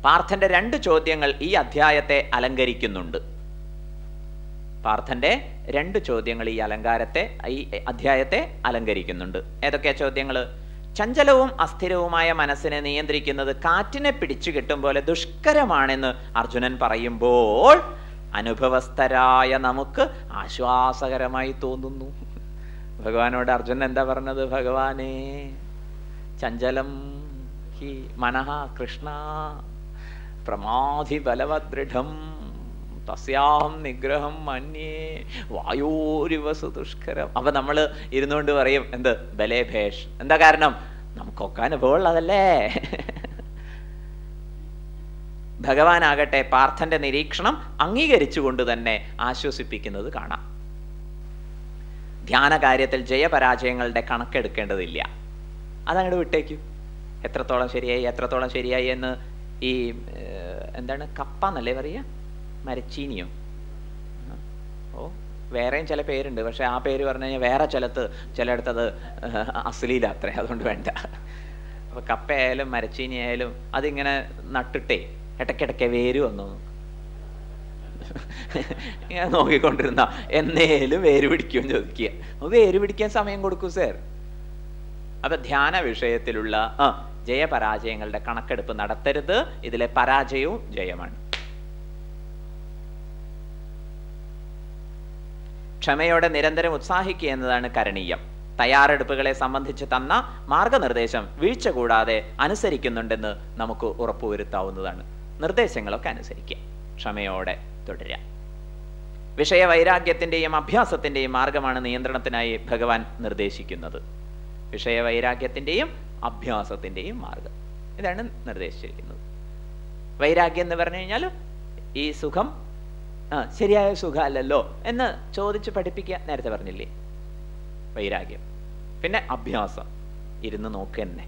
പാർത്ഥന്റെ രണ്ട് ചോദ്യങ്ങൾ ഈ അധ്യായത്തെ അലങ്കരിക്കുന്നുണ്ട് പാർത്ഥന്റെ രണ്ട് ചോദ്യങ്ങൾ ഈ അലങ്കാരത്തെ ഈ അധ്യായത്തെ അലങ്കരിക്കുന്നുണ്ട് ഏതൊക്കെയാ ചോദ്യങ്ങൾ ചഞ്ചലവും അസ്ഥിരവുമായ മനസ്സിനെ നിയന്ത്രിക്കുന്നത് കാറ്റിനെ പിടിച്ചു കിട്ടും പോലെ ദുഷ്കരമാണെന്ന് അർജുനൻ പറയുമ്പോൾ അനുഭവസ്ഥരായ നമുക്ക് ആശ്വാസകരമായി തോന്നുന്നു ഭഗവാനോട് അർജുനൻ എന്താ പറഞ്ഞത് ഭഗവാനേ ചഞ്ചലം ഹി മനഃ കൃഷ്ണ പ്രമാധി ബലവദൃഢം തസ്യാഹം നിഗ്രഹം മന്യേ വായോരിവസു ദുഷ്കരം അപ്പൊ നമ്മൾ ഇരുന്നുകൊണ്ട് പറയും എന്ത് ബലേഭേഷ് എന്താ കാരണം നമുക്കൊക്കെ അനുഭവമുള്ളതല്ലേ ഭഗവാനാകട്ടെ പാർത്ഥന്റെ നിരീക്ഷണം അംഗീകരിച്ചുകൊണ്ട് തന്നെ ആശ്വസിപ്പിക്കുന്നത് കാണാം ധ്യാന കാര്യത്തിൽ ജയപരാജയങ്ങളുടെ കണക്കെടുക്കേണ്ടതില്ല അതങ്ങോട്ട് വിട്ടേക്കൂ എത്രത്തോളം ശരിയായി എത്രത്തോളം ശരിയായി എന്ന് ഈ ഏർ, എന്താണ് കപ്പ എന്നല്ലേ പറയുക മരച്ചീനിയോ ആ, ഓ വേറെയും ചില പേരുണ്ട് പക്ഷെ ആ പേര് പറഞ്ഞു കഴിഞ്ഞാൽ വേറെ ചിലത്ത് ചിലയിടത്തത് അശ്ലീല അത്രേ അതുകൊണ്ട് വേണ്ട അപ്പൊ കപ്പയായാലും മരച്ചീനി ആയാലും അതിങ്ങനെ നട്ടിട്ടേ ഇടയ്ക്കിടയ്ക്ക് വേര് വന്നു ഇങ്ങനെ നോക്കിക്കൊണ്ടിരുന്ന എന്നേലും വേര് പിടിക്കുമെന്ന് ചോദിക്കുക അപ്പൊ വേര് പിടിക്കാൻ സമയം കൊടുക്കൂ സാർ അപ്പൊ ധ്യാന വിഷയത്തിലുള്ള ആ ജയപരാജയങ്ങളുടെ കണക്കെടുപ്പ് നടത്തരുത് ഇതിലെ പരാജയവും ജയമാണ് ക്ഷമയോടെ നിരന്തരം ഉത്സാഹിക്കുക എന്നതാണ് കരണീയം തയ്യാറെടുപ്പുകളെ സംബന്ധിച്ച് തന്ന മാർഗനിർദ്ദേശം വീഴ്ച കൂടാതെ അനുസരിക്കുന്നുണ്ടെന്ന് നമുക്ക് ഉറപ്പുവരുത്താവുന്നതാണ് നിർദ്ദേശങ്ങളൊക്കെ അനുസരിക്കുക ക്ഷമയോടെ തുടരുക വിഷയവൈരാഗ്യത്തിന്റെയും അഭ്യാസത്തിന്റെയും മാർഗമാണ് നിയന്ത്രണത്തിനായി ഭഗവാൻ നിർദ്ദേശിക്കുന്നത് വിഷയവൈരാഗ്യത്തിന്റെയും അഭ്യാസത്തിന്റെയും മാർഗം ഇതാണ് നിർദ്ദേശിച്ചിരിക്കുന്നത് വൈരാഗ്യം എന്ന് പറഞ്ഞു കഴിഞ്ഞാൽ ഈ സുഖം ആ ശരിയായ സുഖമല്ലല്ലോ എന്ന് ചോദിച്ച് പഠിപ്പിക്കുക നേരത്തെ പറഞ്ഞില്ലേ വൈരാഗ്യം പിന്നെ അഭ്യാസം ഇരുന്ന് നോക്ക് തന്നെ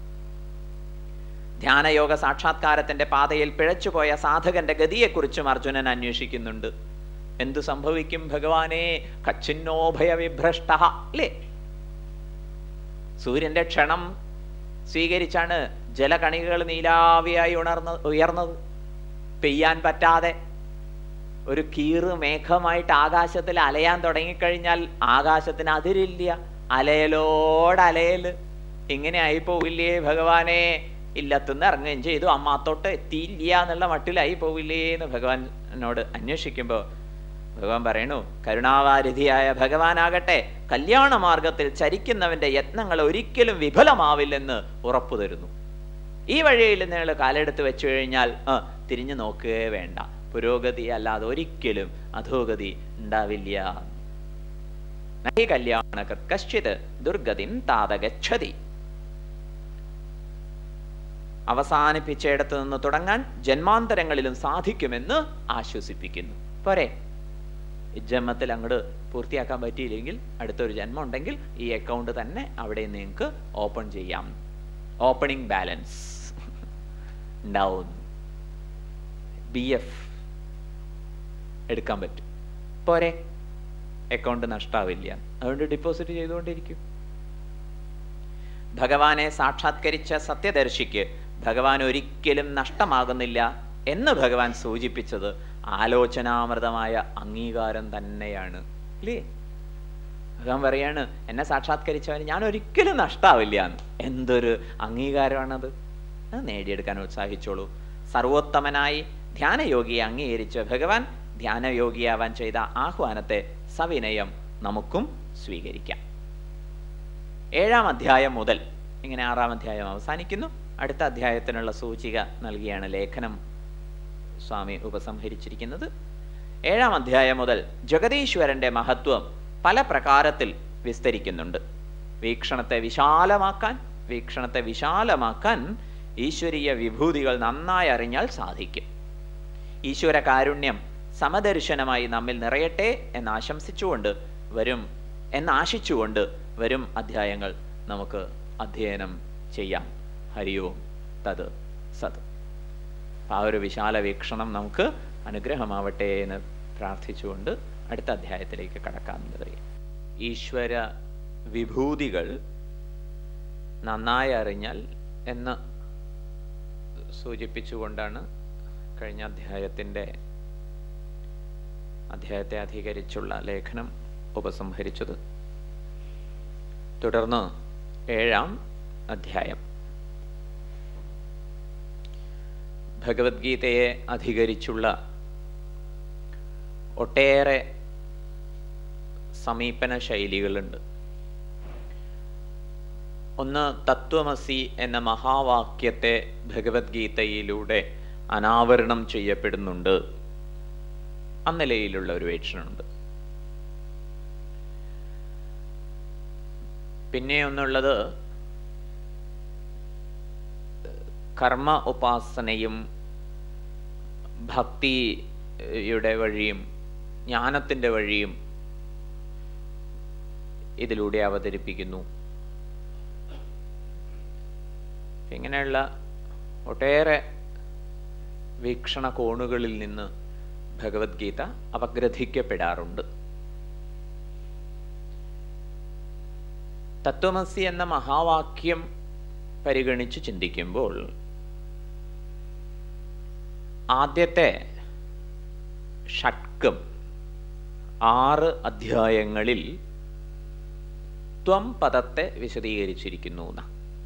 ധ്യാനയോഗ സാക്ഷാത്കാരത്തിന്റെ പാതയിൽ പിഴച്ചുപോയ സാധകന്റെ ഗതിയെക്കുറിച്ചും അർജുനൻ അന്വേഷിക്കുന്നുണ്ട് എന്തു സംഭവിക്കും ഭഗവാനെ കച്ചിന്നോഭയ വിഭ്രഷ്ട അല്ലേ സൂര്യന്റെ ക്ഷണം സ്വീകരിച്ചാണ് ജലകണികകൾ നീലാവിയായി ഉണർന്ന ഉയർന്നത് പെയ്യാൻ പറ്റാതെ ഒരു കീറ് മേഘമായിട്ട് ആകാശത്തിൽ അലയാൻ തുടങ്ങിക്കഴിഞ്ഞാൽ ആകാശത്തിന് അതിരില്ല അലയലോടലയല് ഇങ്ങനെ ആയി പോവില്ലേ ഭഗവാനെ ഇല്ലത്തുനിന്ന് ഇറങ്ങുകയും ചെയ്തു അമ്മാത്തോട്ട് എത്തിയില്ല എന്നുള്ള മട്ടിലായി പോവില്ലേ എന്ന് ഭഗവാനോട് അന്വേഷിക്കുമ്പോൾ ഭഗവാൻ പറയണു കരുണാവാരിധിയായ ഭഗവാനാകട്ടെ കല്യാണ മാർഗത്തിൽ ചരിക്കുന്നവന്റെ യത്നങ്ങൾ ഒരിക്കലും വിഫലമാവില്ലെന്ന് ഉറപ്പു തരുന്നു ഈ വഴിയിൽ നിങ്ങൾ കാലെടുത്ത് വെച്ചു കഴിഞ്ഞാൽ ആ തിരിഞ്ഞു നോക്കുകയേ വേണ്ട പുരോഗതി അല്ലാതെ ഒരിക്കലും അധോഗതി ഉണ്ടാവില്ല നഹി കല്യാണ കശ്ചിത് ദുർഗതിൻ താതഗച്ഛതി അവസാനിപ്പിച്ചിടത്ത് നിന്ന് തുടങ്ങാൻ ജന്മാന്തരങ്ങളിലും സാധിക്കുമെന്ന് ആശ്വസിപ്പിക്കുന്നു പോരെ ഈ ജന്മത്തിൽ അങ്ങോട്ട് പൂർത്തിയാക്കാൻ പറ്റിയില്ലെങ്കിൽ അടുത്തൊരു ജന്മം ഉണ്ടെങ്കിൽ ഈ അക്കൗണ്ട് തന്നെ അവിടെ നിങ്ങൾക്ക് ഓപ്പൺ ചെയ്യാം ഓപ്പണിംഗ് ബാലൻസ് ഉണ്ടാവും ബി എഫ് എടുക്കാൻ പറ്റും പോരെ അക്കൗണ്ട് നഷ്ടാവില്ല അതുകൊണ്ട് ഡെപ്പോസിറ്റ് ചെയ്തുകൊണ്ടിരിക്കും ഭഗവാനെ സാക്ഷാത്കരിച്ച സത്യദർശിക്ക് ഭഗവാൻ ഒരിക്കലും നഷ്ടമാകുന്നില്ല എന്ന് ഭഗവാൻ സൂചിപ്പിച്ചത് ആലോചനാമൃതമായ അംഗീകാരം തന്നെയാണ് ഇല്ലേ ഭഗവാൻ പറയാണ് എന്നെ സാക്ഷാത്കരിച്ചവന് ഞാൻ ഒരിക്കലും നഷ്ടാവില്ല എന്ന് എന്തൊരു അംഗീകാരമാണത് അത് നേടിയെടുക്കാൻ ഉത്സാഹിച്ചോളൂ സർവോത്തമനായി ധ്യാനയോഗിയെ അംഗീകരിച്ച ഭഗവാൻ ധ്യാനയോഗിയാവാൻ ചെയ്ത ആഹ്വാനത്തെ സവിനയം നമുക്കും സ്വീകരിക്കാം ഏഴാം അധ്യായം മുതൽ ഇങ്ങനെ ആറാം അധ്യായം അവസാനിക്കുന്നു അടുത്ത അധ്യായത്തിനുള്ള സൂചിക നൽകിയാണ് ലേഖനം സ്വാമി ഉപസംഹരിച്ചിരിക്കുന്നത് ഏഴാം അധ്യായം മുതൽ ജഗതീശ്വരന്റെ മഹത്വം പല പ്രകാരത്തിൽ വിസ്തരിക്കുന്നുണ്ട് വീക്ഷണത്തെ വിശാലമാക്കാൻ വീക്ഷണത്തെ വിശാലമാക്കാൻ ഈശ്വരീയ വിഭൂതികൾ നന്നായി അറിഞ്ഞാൽ സാധിക്കും ഈശ്വര കാരുണ്യം സമദർശനമായി നമ്മിൽ നിറയട്ടെ എന്ന് ആശംസിച്ചുകൊണ്ട് വരും എന്നാശിച്ചുകൊണ്ട് വരും അധ്യായങ്ങൾ നമുക്ക് അധ്യയനം ചെയ്യാം ഹരിയോം തത് സത് ആ ഒരു വിശാല വീക്ഷണം നമുക്ക് അനുഗ്രഹമാവട്ടെ എന്ന് പ്രാർത്ഥിച്ചുകൊണ്ട് അടുത്ത അധ്യായത്തിലേക്ക് കടക്കാമെന്നത് ഈശ്വര വിഭൂതികൾ നന്നായി അറിഞ്ഞാൽ എന്ന് സൂചിപ്പിച്ചുകൊണ്ടാണ് കഴിഞ്ഞ അധ്യായത്തിൻ്റെ അധ്യായത്തെ അധികരിച്ചുള്ള ലേഖനം ഉപസംഹരിച്ചത് തുടർന്ന് ഏഴാം അധ്യായം ഭഗവത്ഗീതയെ അധികരിച്ചുള്ള ഒട്ടേറെ സമീപന ശൈലികളുണ്ട് ഒന്ന് തത്വമസി എന്ന മഹാവാക്യത്തെ ഭഗവത്ഗീതയിലൂടെ അനാവരണം ചെയ്യപ്പെടുന്നുണ്ട് ആ നിലയിലുള്ള ഒരു വീക്ഷണമുണ്ട് പിന്നെ ഒന്നുള്ളത് കർമ്മ ഉപാസനയും ഭക്തിയുടെ വഴിയും ജ്ഞാനത്തിൻ്റെ വഴിയും ഇതിലൂടെ അവതരിപ്പിക്കുന്നു ഇങ്ങനെയുള്ള ഒട്ടേറെ വീക്ഷണ കോണുകളിൽ നിന്ന് ഭഗവത്ഗീത അപഗ്രഥിക്കപ്പെടാറുണ്ട് തത്വമസി എന്ന മഹാവാക്യം പരിഗണിച്ച് ചിന്തിക്കുമ്പോൾ ആദ്യത്തെ ഷട്കം ആറ് അധ്യായങ്ങളിൽ ത്വം പദത്തെ വിശദീകരിച്ചിരിക്കുന്നു എന്ന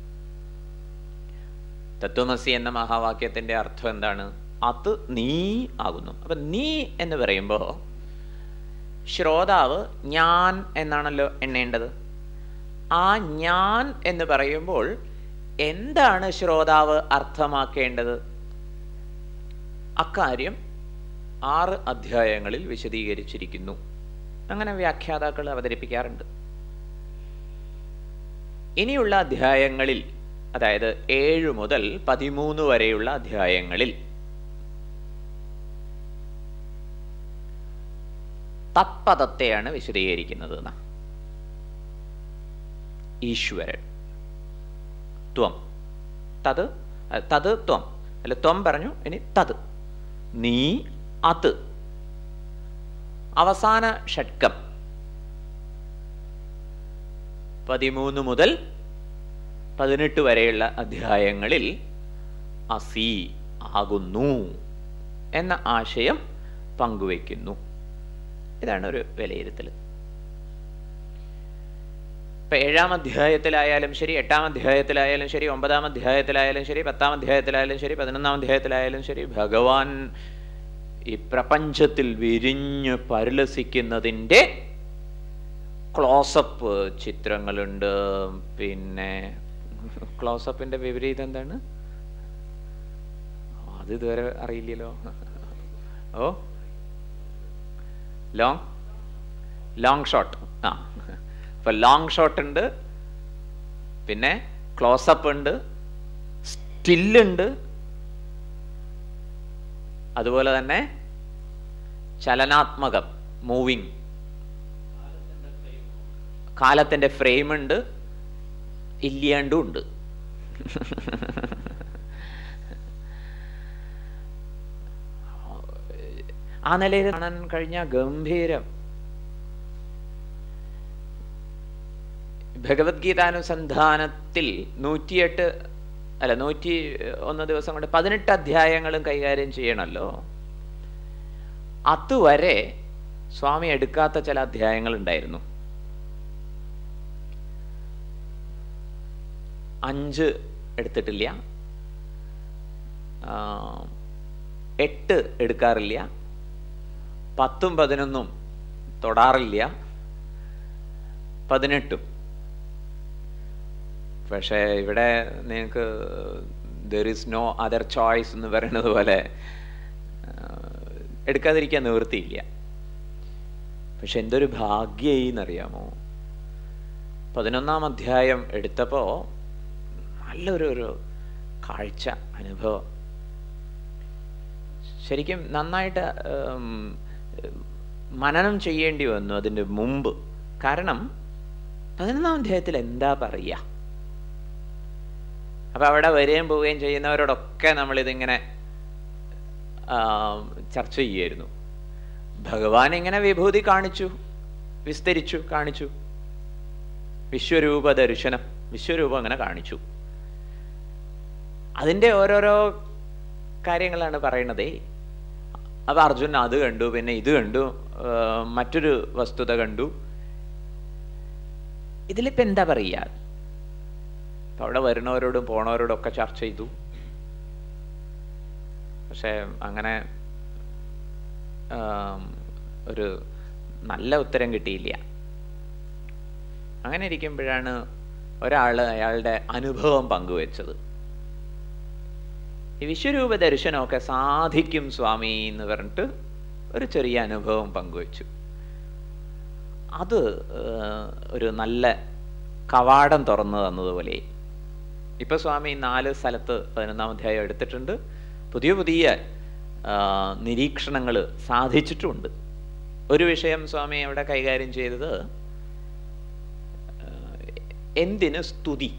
തത്വമസി എന്ന മഹാവാക്യത്തിന്റെ അർത്ഥം എന്താണ് അത് നീ ആകുന്നു അപ്പൊ നീ എന്ന് പറയുമ്പോൾ ശ്രോതാവ് ഞാൻ എന്നാണല്ലോ എണ്ണേണ്ടത് ആ ഞാൻ എന്ന് പറയുമ്പോൾ എന്താണ് ശ്രോതാവ് അർത്ഥമാക്കേണ്ടത് അക്കാര്യം ആറ് അധ്യായങ്ങളിൽ വിശദീകരിച്ചിരിക്കുന്നു അങ്ങനെ വ്യാഖ്യാതാക്കൾ അവതരിപ്പിക്കാറുണ്ട് ഇനിയുള്ള അധ്യായങ്ങളിൽ അതായത് ഏഴ് മുതൽ പതിമൂന്ന് വരെയുള്ള അധ്യായങ്ങളിൽ തത്പദത്തെയാണ് വിശദീകരിക്കുന്നത് എന്നാ ഈശ്വരൻ ത്വം തത് തത് ത്വം അല്ല ത്വം പറഞ്ഞു ഇനി തത് നീ അത് അവസാന ഷഡ്കം പതിമൂന്ന് മുതൽ പതിനെട്ട് വരെയുള്ള അധ്യായങ്ങളിൽ അസി ആകുന്നു എന്ന ആശയം പങ്കുവയ്ക്കുന്നു ഇതാണ് ഒരു വിലയിരുത്തൽ ഇപ്പൊ ഏഴാം അധ്യായത്തിലായാലും ശരി എട്ടാം അധ്യായത്തിലായാലും ശരി ഒമ്പതാം അധ്യായത്തിലായാലും ശരി പത്താം അധ്യായത്തിലായാലും ശരി പതിനൊന്നാം അധ്യായത്തിലായാലും ശരി ഭഗവാൻ ഈ പ്രപഞ്ചത്തിൽ വിരിഞ്ഞ് പരിലസിക്കുന്നതിൻ്റെ ക്ലോസപ്പ് ചിത്രങ്ങളുണ്ട് പിന്നെ ക്ലോസപ്പിന്റെ വിപരീതം എന്താണ് അത് ഇതുവരെ അറിയില്ലല്ലോ ഓ ലോങ് ലോങ് ഷോട്ട് ആ ഇപ്പൊ ലോങ് ഷോട്ട് ഉണ്ട് പിന്നെ ക്ലോസപ്പ് ഉണ്ട് സ്റ്റില്ലുണ്ട് അതുപോലെ തന്നെ ചലനാത്മകം മൂവിങ് കാലത്തിന്റെ ഫ്രെയിം ഉണ്ട് ഇല്ലാണ്ടും ഉണ്ട് ആ നിലയിൽ കാണാൻ കഴിഞ്ഞ ഗംഭീരം ഭഗവത്ഗീതാനുസന്ധാനത്തിൽ നൂറ്റിയെട്ട് അല്ല നൂറ്റി ഒന്ന് ദിവസം കൊണ്ട് പതിനെട്ട് അധ്യായങ്ങളും കൈകാര്യം ചെയ്യണമല്ലോ അതുവരെ സ്വാമി എടുക്കാത്ത ചില അധ്യായങ്ങൾ ഉണ്ടായിരുന്നു അഞ്ച് എടുത്തിട്ടില്ല എട്ട് എടുക്കാറില്ല പത്തും പതിനൊന്നും തൊടാറില്ല പതിനെട്ടും പക്ഷേ ഇവിടെ നിങ്ങൾക്ക് there is no other choice എന്ന് പറയുന്നത് പോലെ എടുക്കാതിരിക്കാൻ നിവൃത്തിയില്ല പക്ഷെ എന്തൊരു ഭാഗ്യമായി എന്നറിയാമോ പതിനൊന്നാം അധ്യായം എടുത്തപ്പോൾ നല്ലൊരു ഒരു കാഴ്ച അനുഭവം ശരിക്കും നന്നായിട്ട് മനനം ചെയ്യേണ്ടി വന്നു അതിൻ്റെ മുമ്പ് കാരണം പതിനൊന്നാം അധ്യായത്തിൽ എന്താ പറയുക അപ്പൊ അവിടെ വരികയും പോവുകയും ചെയ്യുന്നവരോടൊക്കെ നമ്മളിതിങ്ങനെ ചർച്ച ചെയ്യായിരുന്നു ഭഗവാൻ ഇങ്ങനെ വിഭൂതി കാണിച്ചു വിസ്തരിച്ചു കാണിച്ചു വിശ്വരൂപ ദർശനം വിശ്വരൂപം അങ്ങനെ കാണിച്ചു അതിൻ്റെ ഓരോരോ കാര്യങ്ങളാണ് പറയണതേ അപ്പൊ അർജുൻ അത് കണ്ടു പിന്നെ ഇത് കണ്ടു ആ, മറ്റൊരു വസ്തുത കണ്ടു ഇതിലിപ്പോ എന്താ പറയുക അപ്പൊ അവിടെ വരുന്നവരോടും പോണവരോടും ഒക്കെ ചർച്ച ചെയ്തു പക്ഷെ അങ്ങനെ ആം, ഒരു നല്ല ഉത്തരം കിട്ടിയില്ല അങ്ങനെ ഇരിക്കുമ്പോഴാണ് ഒരാൾ അയാളുടെ അനുഭവം പങ്കുവെച്ചത് ഈ വിശ്വരൂപ ദർശനമൊക്കെ സാധിക്കും സ്വാമി എന്ന് പറഞ്ഞിട്ട് ഒരു ചെറിയ അനുഭവം പങ്കുവെച്ചു അത് ഏർ, ഒരു നല്ല കവാടം തുറന്നു തന്നതുപോലെ ഇപ്പൊ സ്വാമി നാല് സ്ഥലത്ത് പതിനൊന്നാം അധ്യായം എടുത്തിട്ടുണ്ട് പുതിയ പുതിയ നിരീക്ഷണങ്ങൾ സാധിച്ചിട്ടുമുണ്ട് ഒരു വിഷയം സ്വാമി അവിടെ കൈകാര്യം ചെയ്തത് ഏർ, എന്തിന് സ്തുതി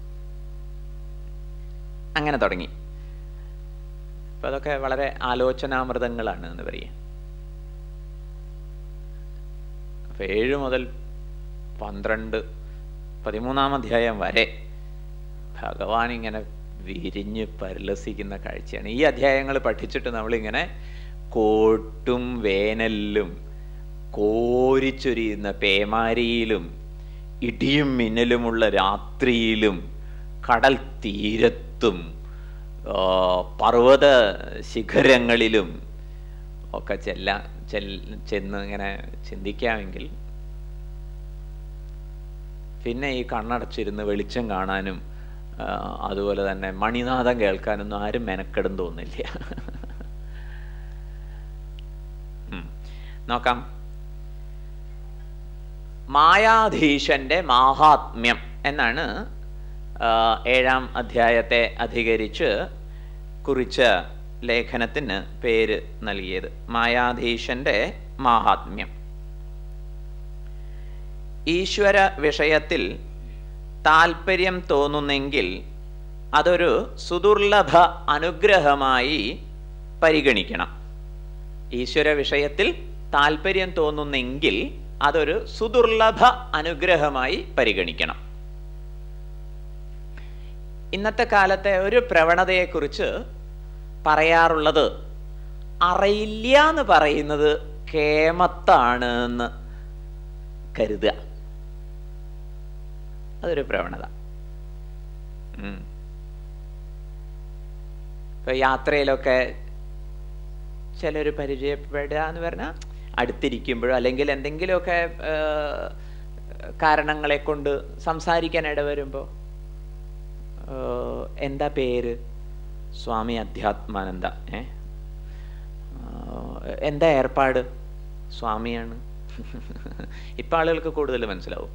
അങ്ങനെ തുടങ്ങി അപ്പൊ അതൊക്കെ വളരെ ആലോചനാമൃതങ്ങളാണ് എന്ന് പറയാം അപ്പൊ ഏഴ് മുതൽ പന്ത്രണ്ട് പതിമൂന്നാം അധ്യായം വരെ ഭഗവാൻ ഇങ്ങനെ വിരിഞ്ഞ് പരിലസിക്കുന്ന കാഴ്ചയാണ് ഈ അധ്യായങ്ങൾ പഠിച്ചിട്ട് നമ്മളിങ്ങനെ കോട്ടും വേനലിലും കോരിച്ചൊരിയുന്ന പേമാരിയിലും ഇടിയും മിന്നലുമുള്ള രാത്രിയിലും കടൽ തീരത്തും ആ, പർവ്വത ശിഖരങ്ങളിലും ഒക്കെ ചെല്ല ചെൽ ചെന്ന് ഇങ്ങനെ ചിന്തിക്കാമെങ്കിൽ പിന്നെ ഈ കണ്ണടച്ചിരുന്ന് വെളിച്ചം കാണാനും ആ, അതുപോലെ തന്നെ മണിനാഥം കേൾക്കാനൊന്നും ആരും മെനക്കെടും തോന്നില്ല ഉം. നോക്കാം മായാധീശന്റെ മാഹാത്മ്യം എന്നാണ് ആ, ഏഴാം അധ്യായത്തെ അധികരിച്ച് കുറിച്ച ലേഖനത്തിന് പേര് നൽകിയത് മായാധീശന്റെ മാഹാത്മ്യം ഈശ്വര വിഷയത്തിൽ താല്പര്യം തോന്നുന്നെങ്കിൽ അതൊരു സുദുർലഭ അനുഗ്രഹമായി പരിഗണിക്കണം ഈശ്വര വിഷയത്തിൽ താല്പര്യം തോന്നുന്നെങ്കിൽ അതൊരു സുദുർലഭ അനുഗ്രഹമായി പരിഗണിക്കണം ഇന്നത്തെ കാലത്തെ ഒരു പ്രവണതയെക്കുറിച്ച് പറയാറുള്ളത് അറിയില്ല എന്ന് പറയുന്നത് കേമത്താണ് എന്ന് കരുതുക അതൊരു പ്രവണത ഉം. ഇപ്പൊ യാത്രയിലൊക്കെ ചിലർ പരിചയപ്പെടുക എന്ന് പറഞ്ഞാൽ അടുത്തിരിക്കുമ്പോഴോ അല്ലെങ്കിൽ എന്തെങ്കിലുമൊക്കെ ആ, കാരണങ്ങളെ കൊണ്ട് സംസാരിക്കാൻ ഇടവരുമ്പോൾ എന്താ പേര് സ്വാമി അധ്യാത്മാനന്ദ ഏ ആ, എന്താ ഏർപ്പാട് സ്വാമിയാണ് ഇപ്പൊ ആളുകൾക്ക് കൂടുതൽ മനസ്സിലാവും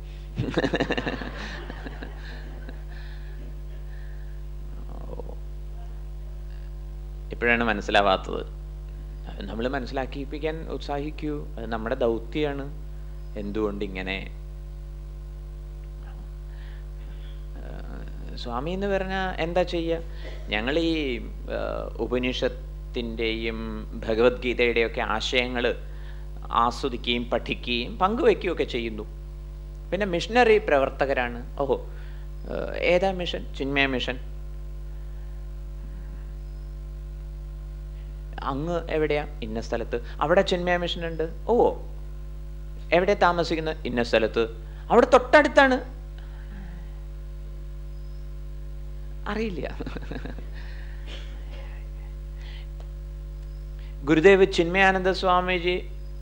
ഇപ്പോഴാണ് മനസ്സിലാവാത്തത് നമ്മൾ മനസ്സിലാക്കിപ്പിക്കാൻ ഉത്സാഹിക്കൂ അത് നമ്മുടെ ദൗത്യമാണ് എന്തുകൊണ്ട് ഇങ്ങനെ ഏഹ് സ്വാമി എന്ന് പറഞ്ഞാൽ എന്താ ചെയ്യുക ഞങ്ങൾ ഈ ഏഹ് ഉപനിഷത്തിൻ്റെയും ഭഗവത്ഗീതയുടെയൊക്കെ ആശയങ്ങൾ ആസ്വദിക്കുകയും പഠിക്കുകയും പങ്കുവെക്കുകയും ഒക്കെ ചെയ്യുന്നു പിന്നെ മിഷനറി പ്രവർത്തകരാണ് ഓഹോ ഏഹ് ഏതാ മിഷൻ ചിന്മയ മിഷൻ അങ്ങ് എവിടെയാ ഇന്ന സ്ഥലത്ത് അവിടെ ചിന്മയ മിഷൻ ഉണ്ട് ഓ എവിടെ താമസിക്കുന്നത് ഇന്ന സ്ഥലത്ത് അവിടെ തൊട്ടടുത്താണ് അറിയില്ല ഗുരുദേവ് ചിന്മയാനന്ദ സ്വാമിജി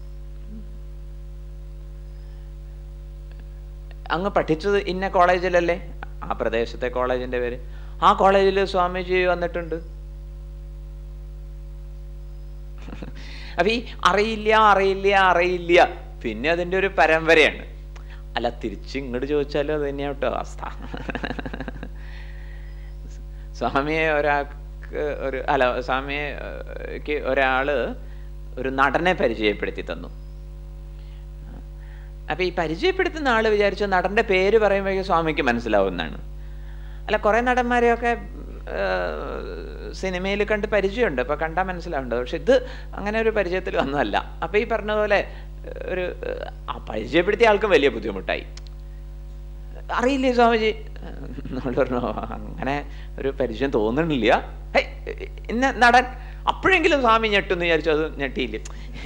അങ്ങ് പഠിച്ചത് ഇന്ന കോളേജിലല്ലേ ആ പ്രദേശത്തെ കോളേജിന്റെ പേര് ആ കോളേജിൽ സ്വാമിജി വന്നിട്ടുണ്ട് അപ്പൊ ഈ അറിയില്ല അറിയില്ല അറിയില്ല പിന്നെ അതിന്റെ ഒരു പരമ്പരയാണ് അല്ല തിരിച്ച് ഇങ്ങോട്ട് ചോദിച്ചാലും അത് തന്നെയാ കേട്ടോ അവസ്ഥ സ്വാമിയെ ഒരാൾക്ക് ഒരു അല്ല സ്വാമിക്ക് ഒരാള് ഒരു നടനെ പരിചയപ്പെടുത്തി തന്നു അപ്പൊ ഈ പരിചയപ്പെടുത്തുന്ന ആള് വിചാരിച്ചു നടന്റെ പേര് പറയുമ്പോഴേക്കും സ്വാമിക്ക് മനസ്സിലാവുന്നതാണ് അല്ല കുറെ നടന്മാരെയൊക്കെ സിനിമയിൽ കണ്ട് പരിചയമുണ്ട് അപ്പൊ കണ്ടാൽ മനസ്സിലാവുണ്ട് പക്ഷെ ഇത് അങ്ങനെ ഒരു പരിചയത്തിൽ വന്നതല്ല അപ്പൊ ഈ പറഞ്ഞ പോലെ ഒരു ആ പരിചയപ്പെടുത്തിയ ആൾക്കും വലിയ ബുദ്ധിമുട്ടായി അറിയില്ലേ സ്വാമിജി നമ്മൾ പറഞ്ഞു അങ്ങനെ ഒരു പരിചയം തോന്നണില്ല ഹേയ്, ഇന്ന നടൻ അപ്പോഴെങ്കിലും സ്വാമി ഞെട്ടെന്ന് വിചാരിച്ചു അത് ഞെട്ടിയില്ല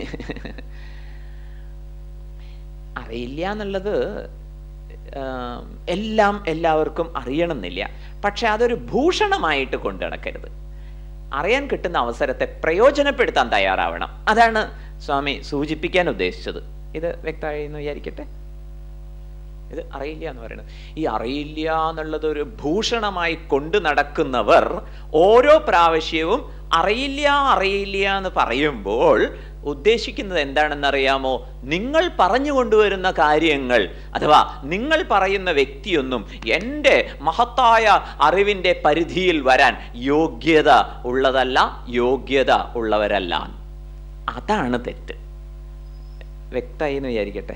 അറിയില്ല എന്നുള്ളത് ആം, എല്ലാം എല്ലാവർക്കും അറിയണമെന്നില്ല പക്ഷെ അതൊരു ഭൂഷണമായിട്ട് കൊണ്ടു നടക്കരുത് അറിയാൻ കിട്ടുന്ന അവസരത്തെ പ്രയോജനപ്പെടുത്താൻ തയ്യാറാവണം അതാണ് സ്വാമി സൂചിപ്പിക്കാൻ ഉദ്ദേശിച്ചത് ഇത് വ്യക്തമായി എന്ന് വിചാരിക്കട്ടെ ഇത് അറിയില്ല എന്ന് പറയുന്നത് ഈ അറിയില്ല എന്നുള്ളത് ഒരു ഭൂഷണമായി കൊണ്ടു നടക്കുന്നവർ ഓരോ പ്രാവശ്യവും അറിയില്ല അറിയില്ല എന്ന് പറയുമ്പോൾ ഉദ്ദേശിക്കുന്നത് എന്താണെന്ന് അറിയാമോ നിങ്ങൾ പറഞ്ഞു കൊണ്ടുവരുന്ന കാര്യങ്ങൾ അഥവാ നിങ്ങൾ പറയുന്ന വ്യക്തിയൊന്നും എൻ്റെ മഹത്തായ അറിവിൻ്റെ പരിധിയിൽ വരാൻ യോഗ്യത ഉള്ളതല്ല യോഗ്യത ഉള്ളവരല്ല അതാണ് തെറ്റ് വ്യക്തമായി എന്ന് വിചാരിക്കട്ടെ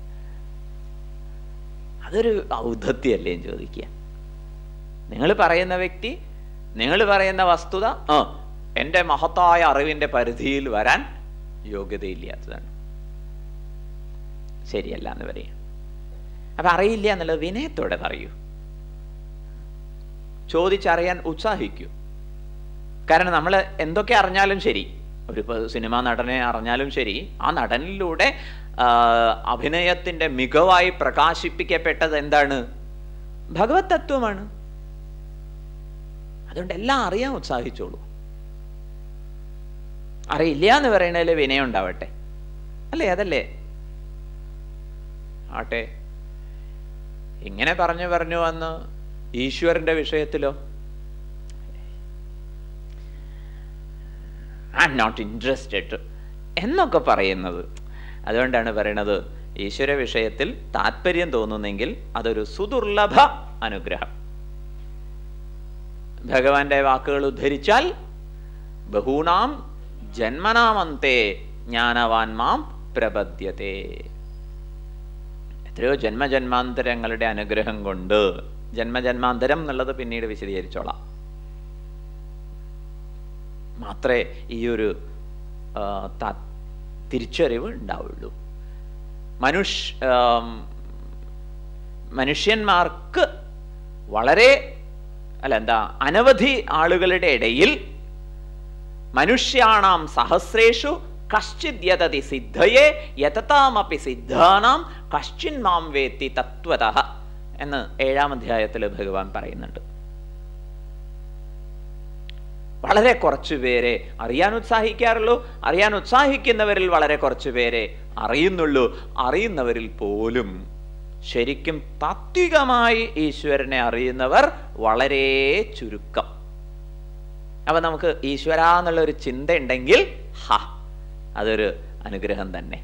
അതൊരു ഔദ്ധത്യല്ലേ എന്ന് ചോദിക്കുക നിങ്ങൾ പറയുന്ന വ്യക്തി നിങ്ങൾ പറയുന്ന വസ്തുത ആ എൻ്റെ മഹത്തായ അറിവിൻ്റെ പരിധിയിൽ വരാൻ യോഗ്യതയില്ലാത്തതാണ് ശരിയല്ല എന്ന് പറയും അപ്പൊ അറിയില്ല എന്നുള്ളത് വിനയത്തോടെ പറയൂ ചോദിച്ചറിയാൻ ഉത്സാഹിക്കൂ കാരണം നമ്മൾ എന്തൊക്കെ അറിഞ്ഞാലും ശരി ഒരു ഇപ്പൊ സിനിമാ നടനെ അറിഞ്ഞാലും ശരി ആ നടനിലൂടെ ആ, അഭിനയത്തിന്റെ മികവായി പ്രകാശിപ്പിക്കപ്പെട്ടത് എന്താണ് ഭഗവത് തത്വമാണ് അതുകൊണ്ട് എല്ലാം അറിയാൻ ഉത്സാഹിച്ചോളൂ അറിയില്ല എന്ന് പറയണതിൽ വിനയം ഉണ്ടാവട്ടെ അല്ലേ അതല്ലേ ആട്ടെ ഇങ്ങനെ പറഞ്ഞു പറഞ്ഞു വന്ന് ഈശ്വരന്റെ വിഷയത്തിലോ ഐ എം നോട്ട് ഇൻട്രസ്റ്റഡ് എന്നൊക്കെ പറയുന്നത് അതുകൊണ്ടാണ് പറയണത് ഈശ്വര വിഷയത്തിൽ താല്പര്യം തോന്നുന്നെങ്കിൽ അതൊരു സുദുർലഭ അനുഗ്രഹം ഭഗവാന്റെ വാക്കുകൾ ഉദ്ധരിച്ചാൽ ബഹൂണാം ജന്മനാമന്തേ ജ്ഞാനവാൻ മാം പ്രപദ്യത്തെ എത്രയോ ജന്മജന്മാന്തരങ്ങളുടെ അനുഗ്രഹം കൊണ്ട് ജന്മജന്മാന്തരം എന്നുള്ളത് പിന്നീട് വിശദീകരിച്ചോളാം മാത്രമേ ഈ ഒരു ആ, ത- തിരിച്ചറിവ് ഉണ്ടാവുള്ളൂ മനുഷ്യ ആം, മനുഷ്യന്മാർക്ക് വളരെ അല്ല എന്താ അനവധി ആളുകളുടെ ഇടയിൽ മനുഷ്യാണാം സഹസ്രേഷു കശ്ചിത് യതതി സിദ്ധയെ യതതാമപി സിദ്ധാനാം കശ്ചിൻ മാം വേത്തി തത്വത എന്ന് ഏഴാം അധ്യായത്തിൽ ഭഗവാൻ പറയുന്നുണ്ട് വളരെ കുറച്ചു പേരെ അറിയാൻ ഉത്സാഹിക്കാറുള്ളൂ അറിയാൻ ഉത്സാഹിക്കുന്നവരിൽ വളരെ കുറച്ചു പേരെ അറിയുന്നുള്ളൂ അറിയുന്നവരിൽ പോലും ശരിക്കും താത്വികമായി ഈശ്വരനെ അറിയുന്നവർ വളരെ ചുരുക്കം അപ്പൊ നമുക്ക് ഈശ്വര എന്നുള്ള ഒരു ചിന്ത ഉണ്ടെങ്കിൽ ഹ അതൊരു അനുഗ്രഹം തന്നെ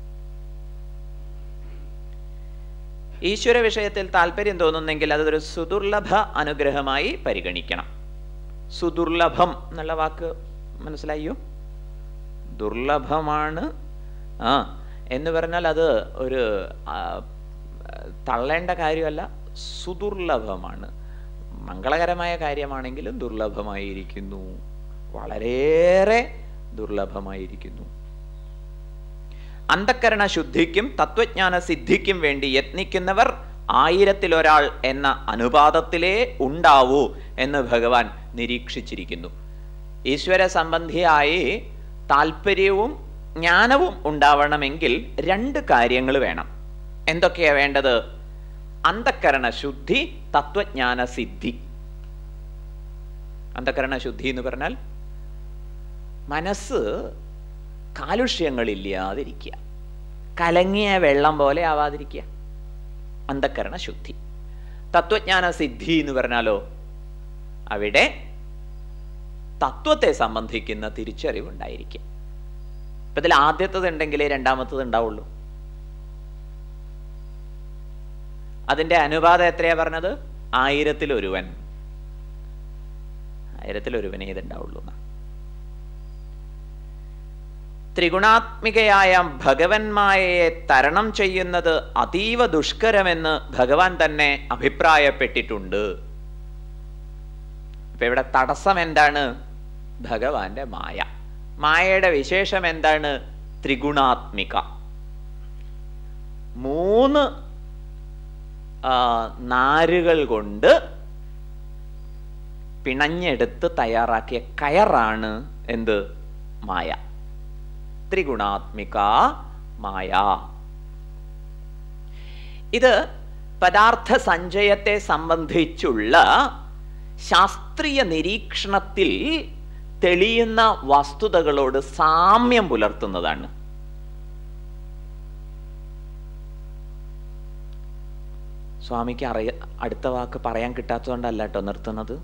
ഈശ്വര വിഷയത്തിൽ താല്പര്യം തോന്നുന്നെങ്കിൽ അതൊരു സുദുർലഭ അനുഗ്രഹമായി പരിഗണിക്കണം സുദുർലഭം എന്നുള്ള വാക്ക് മനസ്സിലായോ ദുർലഭമാണ് ആ എന്ന് പറഞ്ഞാൽ അത് ഒരു ആ, തള്ളേണ്ട കാര്യമല്ല സുദുർലഭമാണ് മംഗളകരമായ കാര്യമാണെങ്കിലും ദുർലഭമായിരിക്കുന്നു വളരെയേറെ ദുർലഭമായിരിക്കുന്നു അന്ധക്കരണ ശുദ്ധിക്കും തത്വജ്ഞാന സിദ്ധിക്കും വേണ്ടി യത്നിക്കുന്നവർ ആയിരത്തിലൊരാൾ എന്ന അനുപാതത്തിലേ ഉണ്ടാവൂ എന്ന് ഭഗവാൻ നിരീക്ഷിച്ചിരിക്കുന്നു ഈശ്വര സംബന്ധിയായി താല്പര്യവും ജ്ഞാനവും ഉണ്ടാവണമെങ്കിൽ രണ്ട് കാര്യങ്ങൾ വേണം എന്തൊക്കെയാ വേണ്ടത് അന്ധക്കരണ ശുദ്ധി തത്വജ്ഞാന സിദ്ധി അന്ധക്കരണ ശുദ്ധി എന്ന് പറഞ്ഞാൽ മനസ്സ് കാലുഷ്യങ്ങളില്ലാതിരിക്കുക കലങ്ങിയ വെള്ളം പോലെ ആവാതിരിക്കുക അന്ധക്കരണ ശുദ്ധി തത്വജ്ഞാന സിദ്ധി എന്ന് പറഞ്ഞാലോ അവിടെ തത്വത്തെ സംബന്ധിക്കുന്ന തിരിച്ചറിവുണ്ടായിരിക്കുക ഇപ്പൊ ഇതിൽ ആദ്യത്തത് ഉണ്ടെങ്കിലേ രണ്ടാമത്തത് ഉണ്ടാവുള്ളൂ അതിന്റെ അനുപാതം എത്രയാ പറഞ്ഞത് ആയിരത്തിൽ ഒരുവൻ ആയിരത്തിൽ ഒരുവനേ ഇതുണ്ടാവുള്ളൂ എന്നാ ത്രിഗുണാത്മികയായ ഭഗവന്മായയെ തരണം ചെയ്യുന്നത് അതീവ ദുഷ്കരമെന്ന് ഭഗവാൻ തന്നെ അഭിപ്രായപ്പെട്ടിട്ടുണ്ട് ഇപ്പൊ ഇവിടെ തടസ്സം എന്താണ് ഭഗവാന്റെ മായ മായയുടെ വിശേഷം എന്താണ് ത്രിഗുണാത്മിക മൂന്ന് ആ, നാരുകൾ കൊണ്ട് പിണഞ്ഞെടുത്ത് തയ്യാറാക്കിയ കയറാണ് എന്ത് മായ ത്രിഗുണാത്മിക മായ ഇത് പദാർത്ഥ സഞ്ചയത്തെ സംബന്ധിച്ചുള്ള ശാസ്ത്രീയ നിരീക്ഷണത്തിൽ തെളിയുന്ന വസ്തുതകളോട് സാമ്യം പുലർത്തുന്നതാണ് സ്വാമിക്ക് അറിയ അടുത്ത വാക്ക് പറയാൻ കിട്ടാത്തതുകൊണ്ടല്ല കേട്ടോ നിർത്തുന്നത്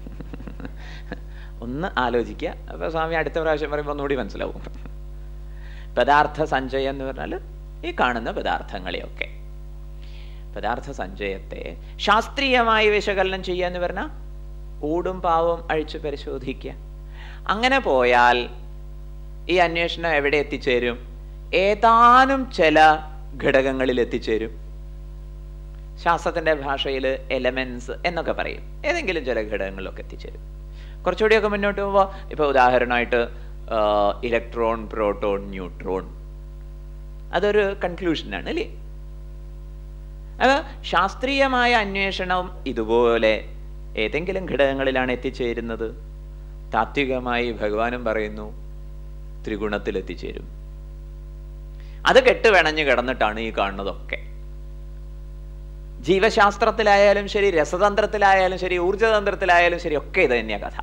ഒന്ന് ആലോചിക്കുക അപ്പൊ സ്വാമി അടുത്ത പ്രാവശ്യം പറയുമ്പോൾ ഒന്നുകൂടി മനസ്സിലാവും പദാർത്ഥ സഞ്ചയം എന്ന് പറഞ്ഞാൽ ഈ കാണുന്ന പദാർത്ഥങ്ങളെയൊക്കെ പദാർത്ഥ സഞ്ചയത്തെ ശാസ്ത്രീയമായി വിശകലനം ചെയ്യുക എന്ന് പറഞ്ഞാൽ ഊടും പാവവും അഴിച്ചു പരിശോധിക്കുക അങ്ങനെ പോയാൽ ഈ അന്വേഷണം എവിടെ എത്തിച്ചേരും ഏതാനും ചില ഘടകങ്ങളിൽ എത്തിച്ചേരും ശാസ്ത്രത്തിന്റെ ഭാഷയിൽ എലമെന്റ്സ് എന്നൊക്കെ പറയും ഏതെങ്കിലും ചില ഘടകങ്ങളിലൊക്കെ എത്തിച്ചേരും കുറച്ചുകൂടിയൊക്കെ മുന്നോട്ട് പോകുമ്പോൾ ഇപ്പൊ ഉദാഹരണമായിട്ട് ഇലക്ട്രോൺ പ്രോട്ടോൺ ന്യൂട്രോൺ അതൊരു കൺക്ലൂഷനാണ് അല്ലേ അത് ശാസ്ത്രീയമായ അന്വേഷണം ഇതുപോലെ ഏതെങ്കിലും ഘടകങ്ങളിലാണ് എത്തിച്ചേരുന്നത് താത്വികമായി ഭഗവാനും പറയുന്നു ത്രിഗുണത്തിൽ എത്തിച്ചേരും അത് കെട്ടുവെണഞ്ഞ് കിടന്നിട്ടാണ് ഈ കാണുന്നതൊക്കെ ജീവശാസ്ത്രത്തിലായാലും ശരി രസതന്ത്രത്തിലായാലും ശരി ഊർജതന്ത്രത്തിലായാലും ശരി ഒക്കെ ഇത് തന്നെയാ കഥ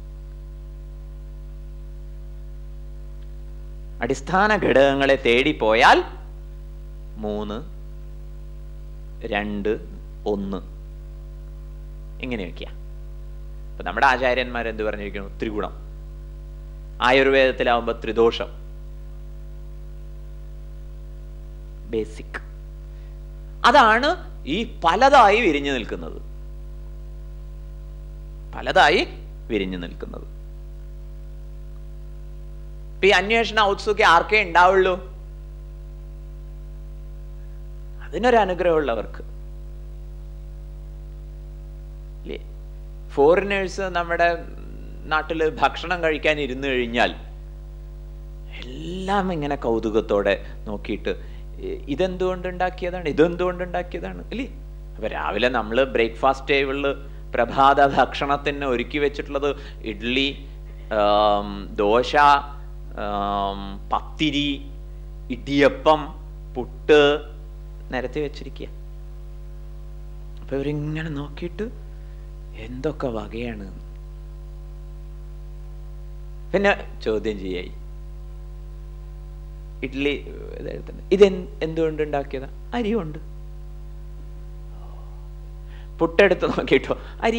അടിസ്ഥാന ഘടകങ്ങളെ തേടിപ്പോയാൽ മൂന്ന് രണ്ട് ഒന്ന് ഇങ്ങനെയൊക്കെയാ ഇപ്പൊ നമ്മുടെ ആചാര്യന്മാർ എന്ത് പറഞ്ഞിരിക്കുന്നു ത്രിഗുണം ആയുർവേദത്തിലാവുമ്പോ ത്രിദോഷം ബേസിക് അതാണ് ഈ പലതായി വിരിഞ്ഞു നിൽക്കുന്നത് പലതായി വിരിഞ്ഞു നിൽക്കുന്നത് ഇപ്പൊ ഈ അന്വേഷണ ഔത്സുഖ്യം ആർക്കേ ഉണ്ടാവുള്ളൂ അതിനൊരു അനുഗ്രഹമുള്ളവർക്ക് ഇല്ലേ ഫോറിനേഴ്സ് നമ്മുടെ നാട്ടിൽ ഭക്ഷണം കഴിക്കാൻ ഇരുന്നു കഴിഞ്ഞാൽ എല്ലാം ഇങ്ങനെ കൗതുകത്തോടെ നോക്കിയിട്ട് ഇതെന്തുകൊണ്ട് ഉണ്ടാക്കിയതാണ് ഇതെന്തുകൊണ്ട് ഉണ്ടാക്കിയതാണ് ഇല്ലേ അപ്പൊ രാവിലെ നമ്മൾ ബ്രേക്ക്ഫാസ്റ്റ് ടേബിളിൽ പ്രഭാത ഭക്ഷണത്തിന് ഒരുക്കി വെച്ചിട്ടുള്ളത് ഇഡ്ഡലി ദോശ പത്തിരി ഇടിയപ്പം പുട്ട് നിരത്തി വെച്ചിരിക്കുക അപ്പൊ ഇവരിങ്ങനെ നോക്കിയിട്ട് എന്തൊക്കെ വകയാണ് പിന്നെ ചോദ്യം ചെയ്യായി ഇഡ്ഡലി ഇത് എന്തുകൊണ്ട് ഉണ്ടാക്കിയതാ അരി ഉണ്ട് പുട്ടെടുത്ത് നോക്കിട്ടോ അരി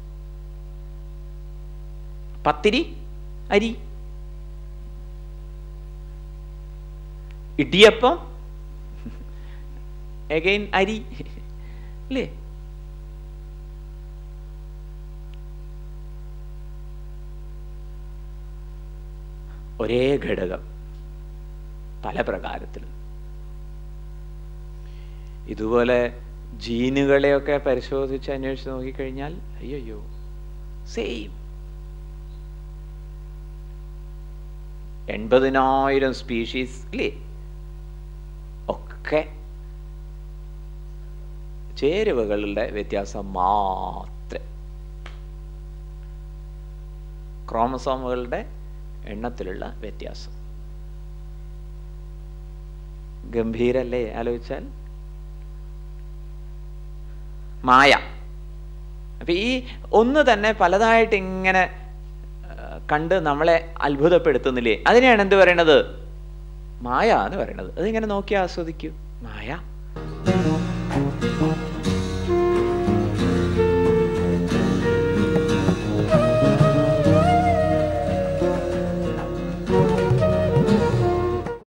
പത്തിരി അരി ഇടിയപ്പം എഗൈൻ അരി അല്ലേ ഒരേ ഘടകം പല പ്രകാരത്തിൽ ഇതുപോലെ ജീനുകളെയൊക്കെ പരിശോധിച്ച് അന്വേഷിച്ച് നോക്കിക്കഴിഞ്ഞാൽ അയ്യോ സെയിം എൺപതിനായിരം സ്പീഷീസ് ഇല്ലേ ഒക്കെ ചേരുവകളുടെ വ്യത്യാസം മാത്രം ക്രോമസോമുകളുടെ എണ്ണത്തിലുള്ള വ്യത്യാസം ഗംഭീരല്ലേ ആലോചിച്ചാൽ മായ അപ്പൊ ഈ ഒന്ന് തന്നെ പലതായിട്ട് ഇങ്ങനെ കണ്ട് നമ്മളെ അത്ഭുതപ്പെടുത്തുന്നില്ലേ അതിനെയാണ് എന്ത് പറയണത് മായ എന്ന് പറയണത് അതിങ്ങനെ നോക്കി ആസ്വദിക്കൂ മായ